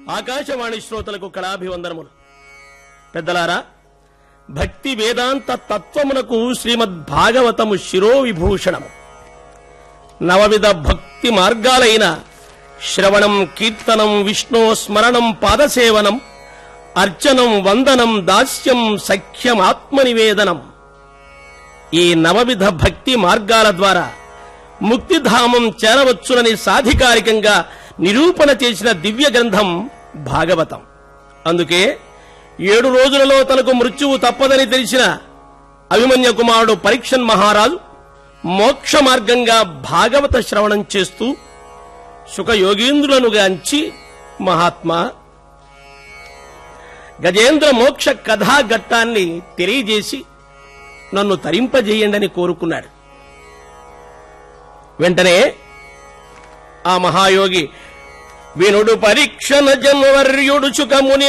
ఆకాశవాణి శ్రోతలకు కళాభివందనములు పెద్దలారా భక్తి వేదాంత తత్వమునకు శ్రీమద్ భాగవతము శిరోవిభూషణము నవవిధ భక్తి మార్గాలైన శ్రవణం కీర్తనం విష్ణు స్మరణం పాదసేవనం అర్చనం వందనం దాస్యం సఖ్యం ఆత్మనివేదనం ఈ నవవిధ భక్తి మార్గాల ద్వారా ముక్తిధామం చేరవచ్చునని సాధికారికంగా నిరూపణ చేసిన దివ్య గ్రంథం భాగవతం అందుకే ఏడు రోజులలో తనకు మృత్యువు తప్పదని తెలిసిన అభిమన్య కుమారుడు పరీక్షన్ మహారాజు మోక్ష మార్గంగా భాగవత శ్రవణం చేస్తూ సుఖయోగీంద్రులను గాంచి మహాత్మా గజేంద్ర మోక్ష కథా ఘట్టాన్ని తెలియజేసి నన్ను తరింపజేయండని కోరుకున్నాడు వెంటనే ఆ మహాయోగి వినుడు పరీక్షణ జన్వర్యుడు సుఖముని